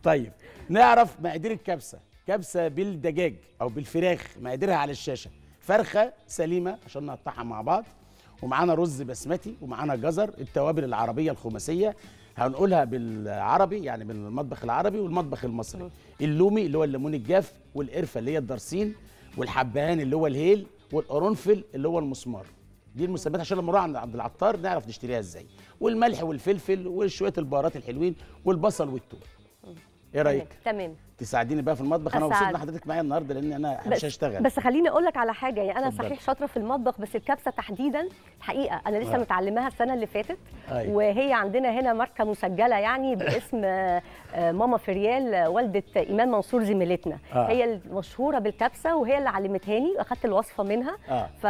طيب نعرف مقادير الكبسه كبسه بالدجاج او بالفراخ مقاديرها على الشاشه فرخه سليمه عشان نقطعها مع بعض ومعانا رز بسمتي ومعانا جزر التوابل العربيه الخماسيه هنقولها بالعربي يعني بالمطبخ العربي والمطبخ المصري اللومي اللي هو الليمون الجاف والقرفه اللي هي الدرسين والحبهان اللي هو الهيل والقرنفل اللي هو المسمار دي المسميات عشان لما نروح عند عند العطار نعرف نشتريها ازاي والملح والفلفل وشويه البهارات الحلوين والبصل والثوم ايه رايك تمام تساعديني بقى في المطبخ انا أساعد. مبسوط ان حضرتك معايا النهارده لان انا مش بس هشتغل بس خليني اقول لك على حاجه يعني انا اتفضلي. صحيح شاطره في المطبخ بس الكبسه تحديدا حقيقه انا لسه آه. متعلماها السنه اللي فاتت أيوة. وهي عندنا هنا ماركه مسجله يعني باسم آه، آه، ماما فريال آه، والده ايمان منصور زميلتنا آه. هي المشهوره بالكبسه وهي اللي علمتهاني واخدت الوصفه منها اه ف...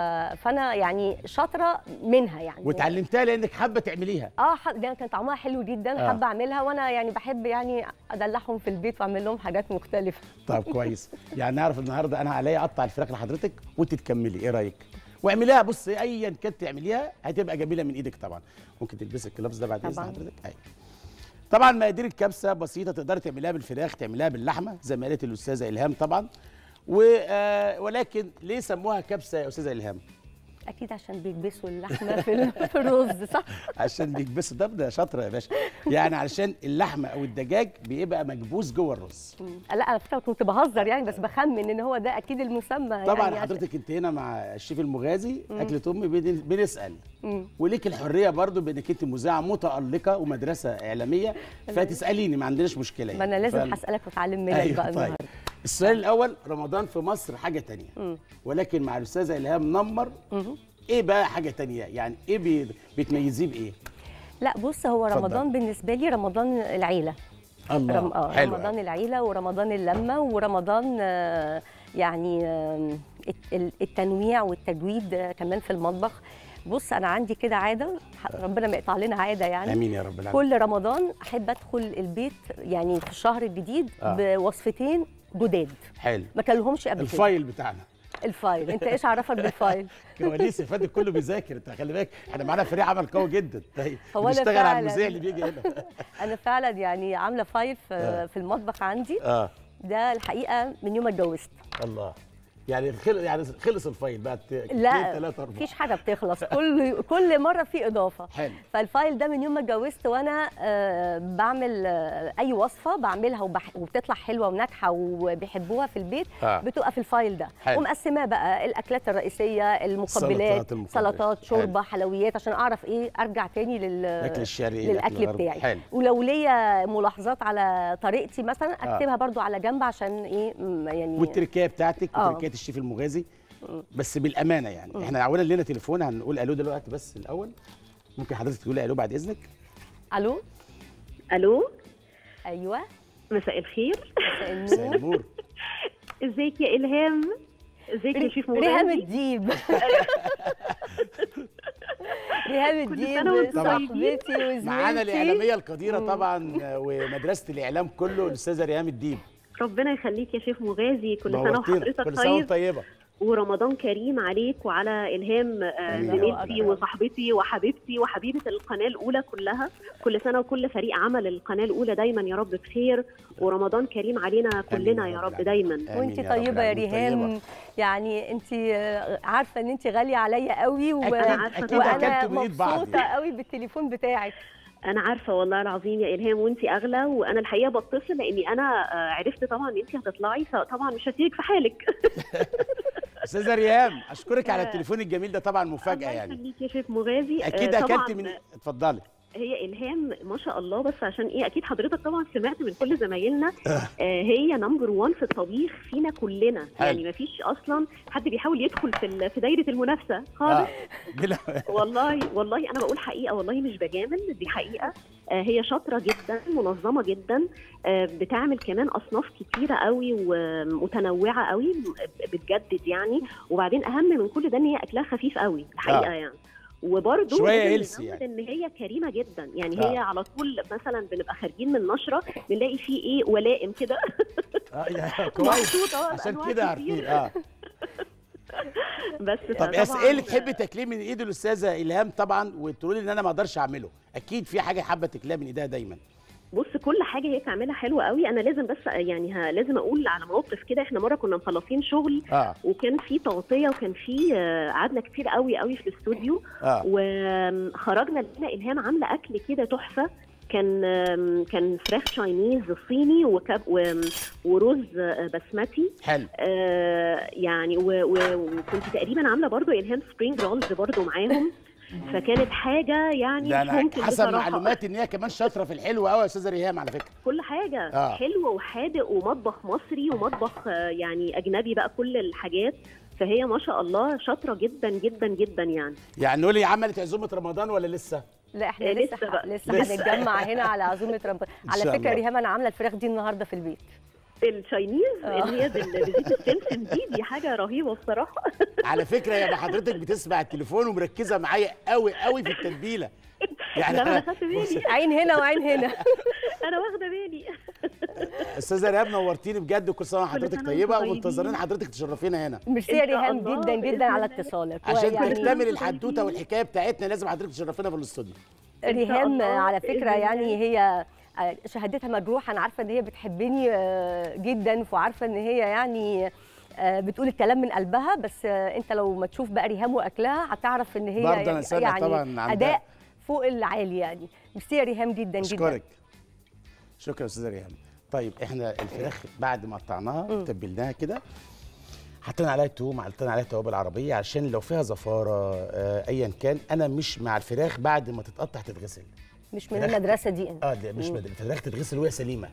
فانا يعني شاطره منها يعني واتعلمتها لانك حابه تعمليها اه ح- ده كان طعمها حلو جدا آه. حابه اعملها وانا يعني بحب يعني ادلعهم في البيت واعمل لهم حاجات مختلفه طب كويس يعني نعرف النهارده انا عليا اقطع الفراخ لحضرتك وانت تكملي ايه رايك واعمليها بص ايا كانت تعمليها هتبقى جميله من ايدك طبعا ممكن تلبسي الكلابس ده بعد اذن طبعاً. حضرتك ايوه طبعا مقادير الكبسه بسيطه تقدري تعمليها بالفراخ تعمليها باللحمه زي ما قالت الاستاذه الهام طبعا و آه ولكن ليه سموها كبسه يا استاذه الهام اكيد عشان بيكبسوا اللحمه في ال- في الرز صح عشان بيكبسوا ده ده شاطره يا باشا يعني علشان اللحمه او الدجاج بيبقى مكبوس جوه الرز لا انا فكرة كنت بهزر يعني بس بخمن ان هو ده اكيد المسمى طبعا يعني عشان- حضرتك انت هنا مع الشيف المغازي اكله امي بن- بنسال مم. وليك الحريه برضو بانك انت مذيعه متالقه ومدرسه اعلاميه فتساليني ما عندناش مشكله ما انا لازم ف- هسالك واتعلم منك أيوة بقى طيب. النهارده السؤال الاول رمضان في مصر حاجه تانية مم. ولكن مع الاستاذه الهام نمر مهم. ايه بقى حاجه تانية يعني ايه بي... بتميزيه بايه لا بص هو اتفضل. رمضان بالنسبه لي رمضان العيله الله رم... آه حلو رمضان العيله ورمضان اللمه ورمضان آه يعني آه الت- ال- التنويع والتجويد آه كمان في المطبخ بص انا عندي كده عاده ح- ربنا ما يقطع لنا عاده يعني امين يا رب العالمين كل رمضان احب ادخل البيت يعني في الشهر الجديد آه. بوصفتين جداد حلو ما كلهمش قبل كده الفايل بتاعنا الفايل انت ايش عرفك بالفايل كواليس يا فندم كله بيذاكر انت خلي بالك احنا معانا فريق عمل قوي جدا طيب هو أنا بنشتغل على فعلاً. المذيع اللي بيجي هنا انا فعلا يعني عامله فايل في, آه. في المطبخ عندي اه ده الحقيقه من يوم ما اتجوزت الله يعني خل... يعني خلص الفايل بقى لا ثلاثة أربعة مفيش حاجه بتخلص كل كل مره في اضافه حلو فالفايل ده من يوم ما اتجوزت وانا آه، بعمل آه، اي وصفه بعملها وبح... وبتطلع حلوه وناجحه وبيحبوها في البيت آه. بتبقى في الفايل ده حلو. ومقسماه بقى الاكلات الرئيسيه المقبلات السلطات، المقبلات. سلطات شوربه حلويات عشان اعرف ايه ارجع تاني لل الأكل الشرقي الأكل للاكل الغربي. بتاعي حلو ولو ليا ملاحظات على طريقتي مثلا اكتبها برضو على جنب عشان ايه م- يعني والتركية بتاعتك آه. وتركية الشيف المغازي بس بالأمانة يعني احنا اولا لنا تليفون هنقول الو دلوقتي بس الأول ممكن حضرتك تقولي الو بعد إذنك الو الو ايوه مساء الخير مساء مساء النور النور ازيك يا الهام ازيك يا شيف ريهام مغازي الديب ريهام كل الديب سنة وانتم صاحبتي وزميلتي معانا الإعلامية القديرة طبعا ومدرسة الإعلام كله الأستاذة ريهام الديب ربنا يخليك يا شيف مغازي كل سنه نورتينا. وحضرتك كل سنة وانت طيب طيبة ورمضان كريم عليك وعلى الهام آه، آمين. زميلتي وصاحبتي وحبيبتي وحبيبه القناه الاولى كلها كل سنه وكل فريق عمل القناه الاولى دايما يا رب بخير ورمضان كريم علينا كلنا آمين يا يا رب رب دايما آمين وانت يا رب طيبه يا العالمين. ريهام طيبة. يعني انت عارفه ان انت غاليه عليا قوي و... أكيد عارفة أكيد طبعاً. وانا أكلتوا من إيد بعض مبسوطه قوي بالتليفون بتاعك انا عارفه والله العظيم يا الهام وانت اغلى وانا الحقيقه بتصل لاني انا آه، عرفت طبعا ان انت هتطلعي فطبعا مش هسيبك في حالك أستاذة ريهام أشكرك على التليفون الجميل ده طبعا مفاجأة الله يعني يخليك يا شيف مغازي أكيد آه، أكلت طبعاً من اتفضلي هي الهام ما شاء الله بس عشان ايه اكيد حضرتك طبعا سمعت من كل زمايلنا آه هي نمبر 1 في الطبيخ فينا كلنا حلو. يعني ما فيش اصلا حد بيحاول يدخل في ال- في دايره المنافسه خالص اه بلا والله والله انا بقول حقيقه والله مش بجامل دي حقيقه آه هي شاطره جدا منظمه جدا آه بتعمل كمان اصناف كتيره قوي ومتنوعه قوي بتجدد يعني وبعدين اهم من كل ده ان هي اكلها خفيف قوي الحقيقه آه. يعني وبرده شوية لازم هيلسي نزود يعني. ان هي كريمه جدا يعني آه. هي على طول مثلا بنبقى خارجين من نشره بنلاقي فيه ايه ولائم كده اه يا كويس مبسوطة عشان بأنواع كده كتير. عارفين اه بس طب طبعاً- ايه ايه اللي تحبي تاكليه من ايد الاستاذه الهام طبعا وتقولي لي ان انا ما اقدرش اعمله اكيد في حاجه حابه تاكليها من ايديها دايما بص كل حاجه هي بتعملها حلوه قوي انا لازم بس يعني ها لازم اقول على موقف كده احنا مره كنا مخلصين شغل اه وكان في تغطيه وكان في آه، قعدنا كتير قوي قوي في الاستوديو اه وخرجنا لقينا الهام عامله اكل كده تحفه كان آم، كان فراخ تشاينيز صيني وكب و- ورز آه، بسمتي حلو آه، يعني و- و- وكنت تقريبا عامله برضو الهام سبرينج رولز برضو معاهم فكانت حاجه يعني ده مش انا ممكن حسب بصراحة. معلوماتي ان هي كمان شاطره في الحلو قوي يا استاذه ريهام على فكره كل حاجه آه. آه. حلو وحادق ومطبخ مصري ومطبخ آه، يعني اجنبي بقى كل الحاجات فهي ما شاء الله شاطره جدا جدا جدا يعني يعني نقولي عملت عزومه رمضان ولا لسه لا احنا آه، لسه لسه ح- بقى. لسه لسه. هنتجمع هنا على عزومه رمضان على شاء فكره الله. ريهام انا عامله الفراخ دي النهارده في البيت التشاينيز آه. اللي هي بال- بزيت السمسم دي دي حاجه رهيبه بصراحه على فكره يا حضرتك بتسمع التليفون ومركزه معايا قوي قوي في التتبيله يعني لا، أنا أنا- خدت بالي. بص، عين هنا وعين هنا انا واخده بالي استاذه ريهام نورتيني بجد وكل سنه كل وحضرتك سنة طيبه وأنتم ومنتظرين طيبين. حضرتك تشرفينا هنا ميرسي يا إن شاء ريهام الله، جدا بإذن جدا على الله. اتصالك عشان ويعني تكتمل طيبين. الحدوته والحكايه بتاعتنا لازم حضرتك تشرفينا في الاستوديو إن شاء ريهام الله، على بإذن فكره الله. يعني هي آه، شهادتها مجروحه انا عارفه ان هي بتحبني آه، جدا وعارفه ان هي يعني آه، بتقول الكلام من قلبها بس آه، انت لو ما تشوف بقى ريهام واكلها هتعرف ان هي برضه أنا سامع طبعاً عندها- اداء فوق العالي يعني ميرسي يا ريهام جدا جدا اشكرك شكرا يا استاذه ريهام طيب احنا الفراخ بعد ما قطعناها تبلناها كده حطينا عليها توم حطينا عليها توابل عربيه عشان لو فيها زفاره آه ايا كان انا مش مع الفراخ بعد ما تتقطع تتغسل مش من فراخ- المدرسه دي انت اه لا مش بدل الفراخ تتغسل وهي سليمه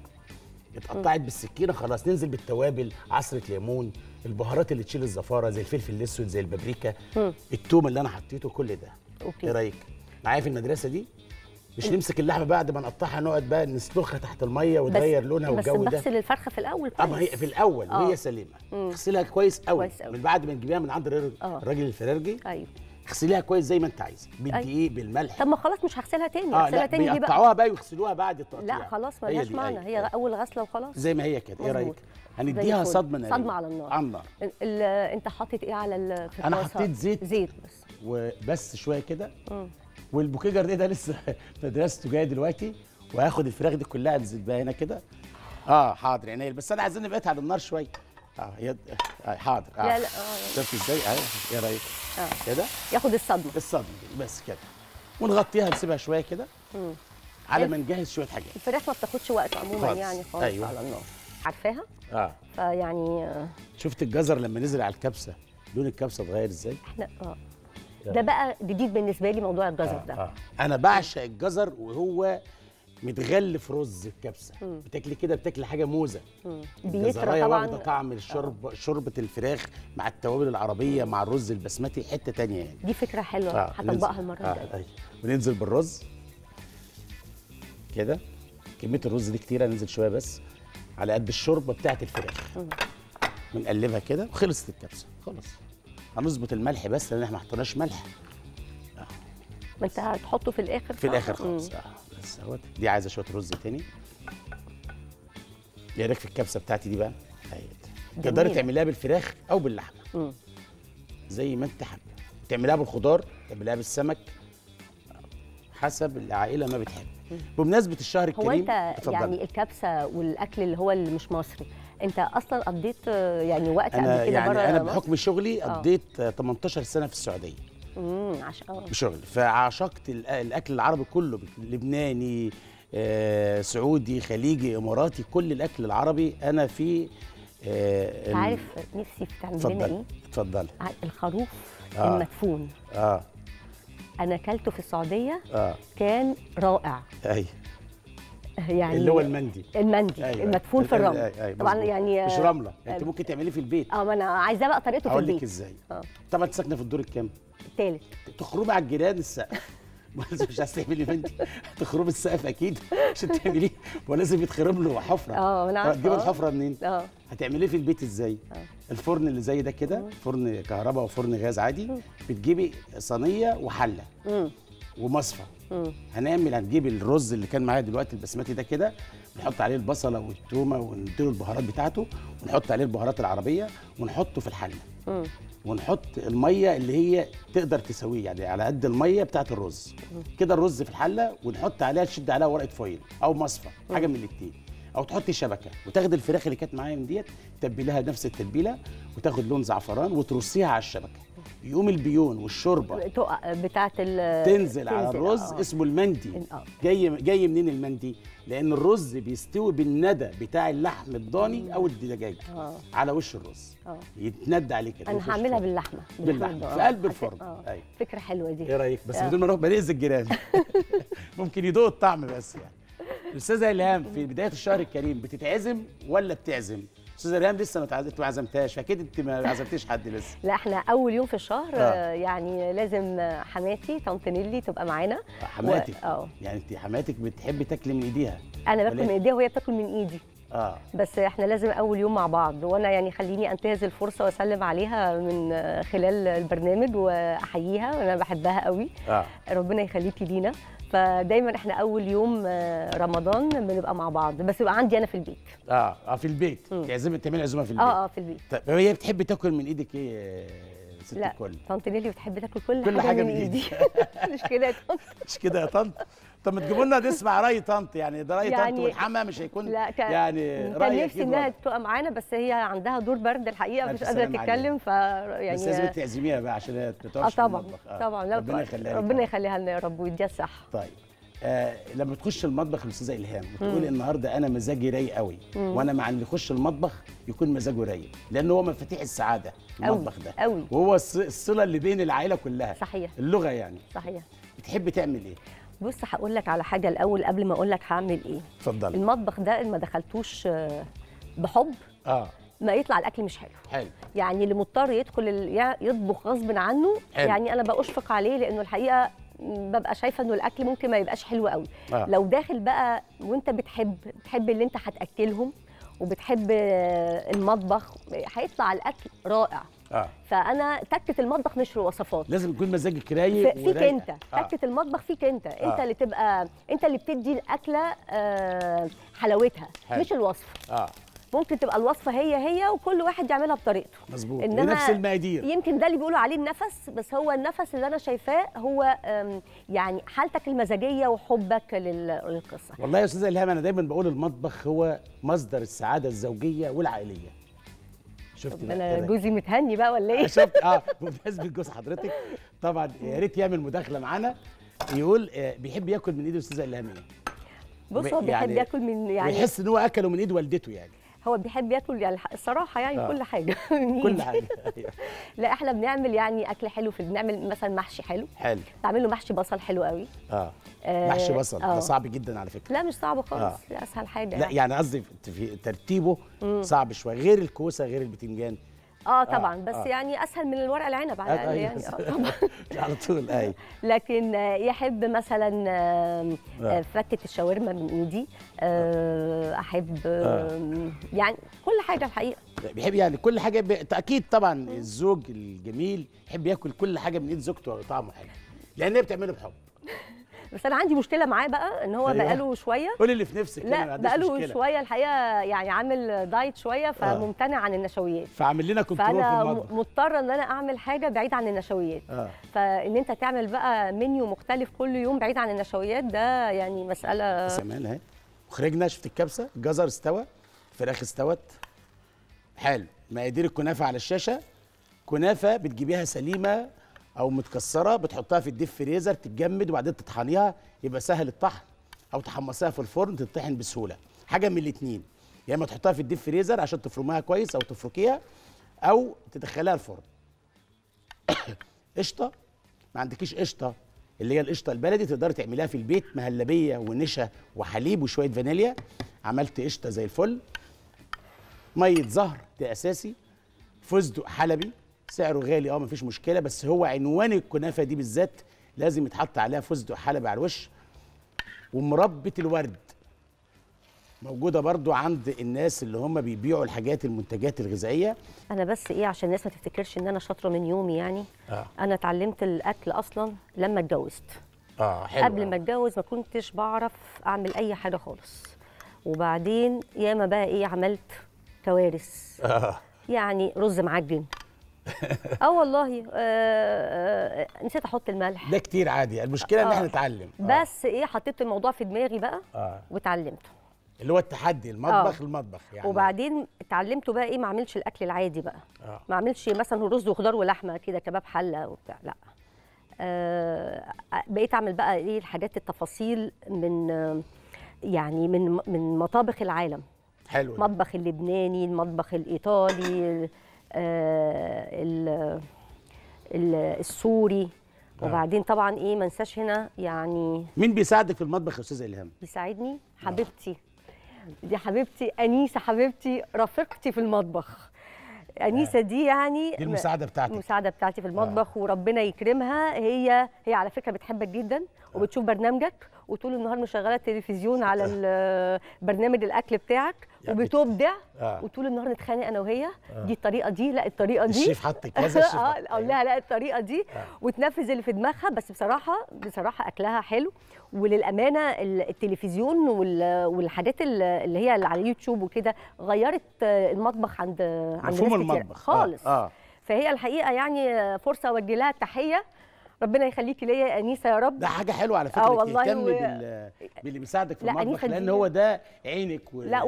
اتقطعت بالسكينه خلاص ننزل بالتوابل عصره ليمون البهارات اللي تشيل الزفاره زي الفلفل الاسود زي البابريكا التوم اللي انا حطيته كل ده أوكي. ايه رايك معايا في المدرسه دي مش نمسك اللحمه بعد ما نقطعها نقعد بقى نسلخها تحت الميه وتغير لونها بس والجو ده بغسل الفرخه في الاول اه ما هي كويس. في الاول آه. وهي سليمه اغسلها كويس قوي كويس أوي. من بعد ما تجيبيها من عند الراجل آه. الراجل الفرارجي ايوه اغسليها كويس زي ما انت عايزه بالدقيق بالملح طب ما خلاص مش هغسلها تاني اه هغسلها لا تاني ليه بقى بيقطعوها بقى ويغسلوها بعد التقطيع لا خلاص هي ملهاش دي، معنى أيوة، هي أيوة. اول غسله وخلاص زي ما هي كده ايه مظبوط. رايك زي هنديها الفل. صدمه نارية. صدمة على النار. على النار ال- ال- انت حاطط ايه على ال- في أنا الطاسة؟ حطيت زيت. زيت بس وبس شويه كده والبوكيجر ده, ده لسه مدرسته جايه دلوقتي وهاخد الفراخ دي كلها انزل بيها هنا كده اه حاضر عينيا بس انا عايزين نبقى على النار شويه اه يد آه حاضر آه. لا، لا، آه. شفت ازاي اهي ايه رايك آه. كده ياخد الصدمه الصدمه دي بس كده ونغطيها نسيبها شويه كده على ما نجهز شويه حاجات الفراخ ما بتاخدش وقت عموما خالص. يعني خالص أيوة. على النار عارفاها اه فيعني آه، شفت الجزر لما نزل على الكبسه لون الكبسه اتغير ازاي احنا اه ده بقى جديد بالنسبه لي موضوع الجزر ده آه. انا بعشق الجزر وهو متغلف رز الكبسه بتاكلي كده بتاكلي حاجه موزه بيطرى الجزرايه طبعا واخده طعم الشرب شوربه الفراخ مع التوابل العربيه مع الرز البسمتي حته تانية يعني دي فكره حلوه آه، هطبقها ننزل- المره آه، الجايه أيوة. وننزل بالرز كده كميه الرز دي كتيره ننزل شويه بس على قد الشوربه بتاعت الفراخ ونقلبها كده وخلصت الكبسه خلاص هنظبط الملح بس لان احنا ما حطيناش ملح ما انت هتحطه في الاخر في الاخر صح؟ خالص اه بس اهوت دي عايزه شويه رز تاني ايه رايك في الكبسه بتاعتي دي بقى اهي تقدري جميلة. تعمليها بالفراخ او باللحمه مم. زي ما انت حابه تعمليها بالخضار تعمليها بالسمك حسب العائله ما بتحب بمناسبه الشهر هو الكريم انت اتفضلي. يعني الكبسه والاكل اللي هو اللي مش مصري انت اصلا قضيت آه، يعني وقت انا قبل كده يعني بره انا مصر؟ بحكم شغلي آه. قضيت آه، 18 سنه في السعوديه امم عشان اه بشغل فعشقت الأ- الاكل العربي كله لبناني آه، سعودي خليجي اماراتي كل الاكل العربي انا في آه، انت ال- عارف نفسي تعمل لنا اتفضلي ايه اتفضلي ع- الخروف آه. المدفون اه انا اكلته في السعوديه اه كان رائع اي يعني اللي هو المندي المندي أيوة. المدفون في الرمل أيوة، أيوة، طبعا مظبوط. يعني مش آه، رمله انت آه. ممكن تعمليه في البيت اه ما انا عايزاه بقى طريقته في اقول لك البيت ازاي اه طبعا انت ساكنه في الدور الكام التالت تخرمي على الجيران السقف مش عايز تعملي بنتي تخرمي السقف اكيد عشان تعمليه ولازم يتخرم له حفره اه انا عارفه تجيب آه. الحفره منين اه هتعمليه في البيت ازاي الفرن اللي زي ده كده فرن كهرباء وفرن غاز عادي بتجيبي صينيه وحله امم ومصفى امم هنعمل هنجيب الرز اللي كان معايا دلوقتي البسمتي ده كده نحط عليه البصله والثومه ونديله البهارات بتاعته ونحط عليه البهارات العربيه ونحطه في الحله امم ونحط الميه اللي هي تقدر تسويه يعني على قد الميه بتاعت الرز كده الرز في الحله ونحط عليها تشد عليها ورقه فويل او مصفى حاجه من الاثنين او تحطي شبكه وتاخد الفراخ اللي كانت معايا من ديت تتبليها نفس التتبيله وتاخد لون زعفران وترصيها على الشبكه يقوم البيون والشوربه تقع بتاعت ال تنزل على تنزل، الرز آه. اسمه المندي آه. جاي جاي منين المندي لان الرز بيستوي بالندى بتاع اللحم الضاني او الدجاج آه. على وش الرز آه. يتندى عليه كده انا يخش هعملها فيه. باللحمه باللحمه الضاني. في آه. قلب هت- الفرن آه. أيوة. فكره حلوه دي ايه رايك بس آه. بدون ما نروح بنأذي الجيران ممكن يدوق الطعم بس يعني الاستاذه الهام في بدايه الشهر الكريم بتتعزم ولا بتعزم استاذه الهام لسه ما تعز- انت ما عزمتهاش فاكيد انت ما عزمتيش حد لسه لا احنا اول يوم في الشهر آه. آه. يعني لازم حماتي طنط نيلي تبقى معانا حماتك و- اه يعني انت حماتك بتحبي تاكلي من ايديها انا باكل ولا من إيه؟ ايديها وهي بتاكل من ايدي اه بس احنا لازم اول يوم مع بعض وانا يعني خليني انتهز الفرصه واسلم عليها من آه، خلال البرنامج واحييها وانا بحبها قوي اه ربنا يخليكي لينا فدايما احنا اول يوم آه، رمضان بنبقى مع بعض بس يبقى عندي انا في البيت اه اه في البيت مم. تعزمي تعملي عزومه في البيت اه اه في البيت طيب هي بتحب تاكل من ايدك ايه يا ست لا الكل طنط نيلي بتحب تاكل كل, كل حاجه, حاجة من من ايدي مش كده يا طنط مش كده يا طنط طب ما تجيبوا لنا نسمع راي طنط يعني ده راي طنط يعني- والحما مش هيكون لا كان يعني كان راي نفسي أكيد انها واضح. تبقى معانا بس هي عندها دور برد الحقيقه ألف مش قادره سلامة تتكلم ف يعني بس لازم تعزميها بقى عشان هي اه تتوقفش طبعا طبعا لا ربنا يخليها لك ربنا طبعاً. يخليها لنا يا رب ويديها الصحه طيب آه لما تخش المطبخ الاستاذه الهام وتقول النهارده انا مزاجي رايق قوي وانا مع اللي يخش المطبخ يكون مزاجه رايق لان هو مفاتيح السعاده أوي، المطبخ ده أوي. وهو الص- الصله اللي بين العائله كلها صحيح اللغه يعني صحيح بتحب تعمل ايه بص هقول لك على حاجه الاول قبل ما اقول لك هعمل ايه اتفضلي المطبخ ده ان ما دخلتوش آه، بحب اه ما يطلع الاكل مش حلو حلو يعني اللي مضطر يدخل ال- يع- يطبخ غصب عنه حلو. يعني انا بأشفق عليه لانه الحقيقه م، ببقى شايفه انه الاكل ممكن ما يبقاش حلو قوي آه. لو داخل بقى وانت بتحب بتحب اللي انت هتاكلهم وبتحب آه، المطبخ هيطلع الاكل رائع اه فانا تكه المطبخ مش في الوصفات لازم يكون مزاجك رايق في- فيك ورايق. انت آه. تكه المطبخ فيك انت انت آه. اللي تبقى انت اللي بتدي الاكله آه، حلاوتها حلو. مش الوصفه اه ممكن تبقى الوصفه هي هي وكل واحد يعملها بطريقته مظبوط إنما بنفس المقادير يمكن ده اللي بيقولوا عليه النفس بس هو النفس اللي انا شايفاه هو أم، يعني حالتك المزاجيه وحبك لل- للقصه والله يا استاذه الهام انا دايما بقول المطبخ هو مصدر السعاده الزوجيه والعائليه شفت بقى انا كده؟ جوزي متهني بقى ولا ايه شفت اه بمناسبه جوز حضرتك طبعا يا ريت يعمل مداخله معانا يقول آه، بيحب ياكل من ايد الاستاذه الهام ايه بص هو بيحب يعني- ياكل من يعني ويحس ان هو اكله من ايد والدته يعني هو بيحب ياكل يعني الح- الصراحه يعني آه. كل حاجه من كل إيدي. حاجه أيوة. لا احنا بنعمل يعني اكل حلو في بنعمل مثلا محشي حلو حلو بعمل له محشي بصل حلو قوي اه آه، محشي بصل آه. ده صعب جدا على فكره لا مش صعب خالص آه. ده اسهل حاجه لا يعني قصدي في- في ترتيبه صعب شويه غير الكوسه غير البتنجان اه طبعا بس آه. يعني اسهل من الورق العنب على الاقل أيوة. يعني آه طبعا على طول ايوه لكن آه، يحب مثلا آم، آه. آه، فتة الشاورما من ايدي آه، احب آم، يعني كل حاجه الحقيقه بيحب يعني كل حاجه ب... اكيد طبعا الزوج الجميل يحب ياكل كل حاجه من ايد زوجته طعمه حلو لان هي بتعمله بحب بس انا عندي مشكله معاه بقى ان هو أيوة. بقاله شويه قولي اللي في نفسك كده، ما لا عنديش بقاله مشكلة. شويه الحقيقه يعني عامل دايت شويه فممتنع عن النشويات فعامل لنا كنترول في فانا المطبخ م- مضطره ان انا اعمل حاجه بعيد عن النشويات اه فان انت تعمل بقى منيو مختلف كل يوم بعيد عن النشويات ده يعني مساله سمان اهي وخرجنا شفت الكبسه الجزر استوى الفراخ استوت حلو مقادير الكنافه على الشاشه كنافه بتجيبيها سليمه او متكسره بتحطها في الديب فريزر تتجمد وبعدين تطحنيها يبقى سهل الطحن او تحمصيها في الفرن تطحن بسهوله حاجه من الاثنين يا اما تحطها في الديب فريزر عشان تفرمها كويس او تفركيها او تدخليها الفرن قشطه ما عندكيش قشطه اللي هي القشطه البلدي تقدري تعمليها في البيت مهلبيه ونشا وحليب وشويه فانيليا عملت قشطه زي الفل ميه زهر ده اساسي فستق حلبي سعره غالي اه مفيش مشكله بس هو عنوان الكنافه دي بالذات لازم يتحط عليها فستق حلبي على الوش ومربى الورد موجوده برضو عند الناس اللي هم بيبيعوا الحاجات المنتجات الغذائيه انا بس ايه عشان الناس ما تفتكرش ان انا شاطره من يومي يعني اه انا اتعلمت الاكل اصلا لما اتجوزت اه حلو قبل ما اتجوز ما كنتش بعرف اعمل اي حاجه خالص وبعدين ياما بقى ايه عملت كوارث اه يعني رز معجن اه والله آه آه نسيت احط الملح ده كتير عادي المشكله ان آه. احنا نتعلم آه. بس ايه حطيت الموضوع في دماغي بقى اه واتعلمته اللي هو التحدي المطبخ المطبخ يعني وبعدين اتعلمته بقى ايه ما اعملش الاكل العادي بقى اه ما اعملش مثلا رز وخضار ولحمه كده كباب حله وبتاع لا آه بقيت اعمل بقى ايه الحاجات التفاصيل من آه، يعني من من مطابخ العالم حلو ده. المطبخ اللبناني المطبخ الايطالي آه ال- ال- السوري آه. وبعدين طبعا ايه ما انساش هنا يعني مين بيساعدك في المطبخ يا استاذه الهام بيساعدني حبيبتي دي حبيبتي انيسه حبيبتي رفيقتي في المطبخ انيسه دي يعني دي المساعده بتاعتك المساعده بتاعتي في المطبخ وربنا يكرمها هي هي على فكره بتحبك جدا وبتشوف برنامجك وطول النهار مشغله التلفزيون على ال- برنامج الاكل بتاعك يعني وبتبدع آه. وطول النهار نتخانق انا وهي دي الطريقه دي لا الطريقه دي الشيف حط كذا الشيف اه حط. اقول لها لا الطريقه دي آه. وتنفذ اللي في دماغها بس بصراحه بصراحه اكلها حلو وللامانه ال- التلفزيون وال- والحاجات ال- اللي هي اللي على اليوتيوب وكده غيرت آه، المطبخ عند عند مفهوم ناس كتير. المطبخ خالص اه, آه. فهي الحقيقه يعني فرصه اوجه لها التحيه ربنا يخليكي ليا يا انيسه يا رب ده حاجه حلوه على آه فكره والله تهتم و- بال باللي بيساعدك في لا، المطبخ أنيسة لان دي- هو ده عينك و... لا